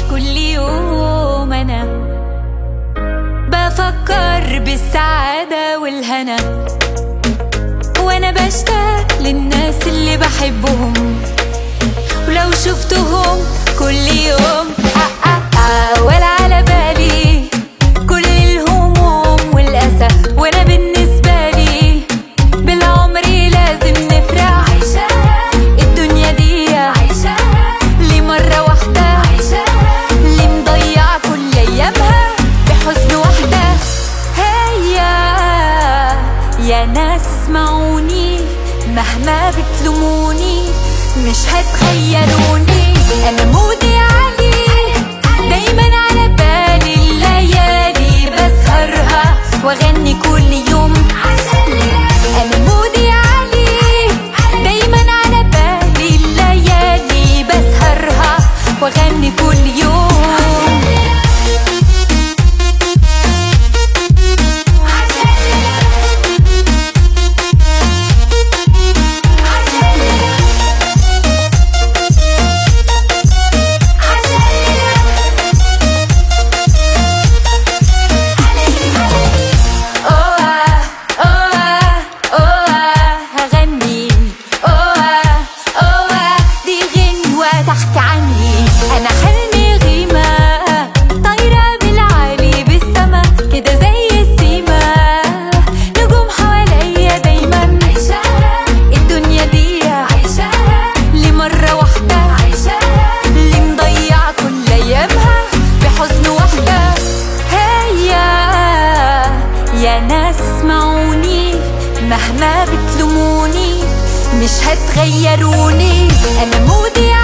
كل يوم انا بفكر بالسعادة والهنا وانا بشتاق للناس اللي بحبهم ولو شفتهم كل يوم آه آه آه ولا على بالي كل الهموم والأسى وانا بالنسبة لي بالعمر لازم نفرح عيشها الدنيا دي عيشها ليه مرة واحدة عيشها ليه مضيعة كل أيامها بحزن واحدة هيا يا ناس اسمعوني مهما بتلوموني مش هتخيروني انا مودي عالي دايما على بالي الليالي بسهرها واغني كل يوم انا مودي عالي دايما على بالي الليالي بسهرها واغني كل يوم أوه أوه أوه هغني أوه أوه دي غنوة تحت عني أنا حلمي غيمة طايرة بالعالي بالسما كده زي السما نجوم حواليا دايما عيشها الدنيا دي عيشها لمرة واحدة عيشها اللي مضيعة كل أيامها بحزن واحدة هيا يا ناس اسمعوني مهما بتلوموني مش هتغيروني انا مودي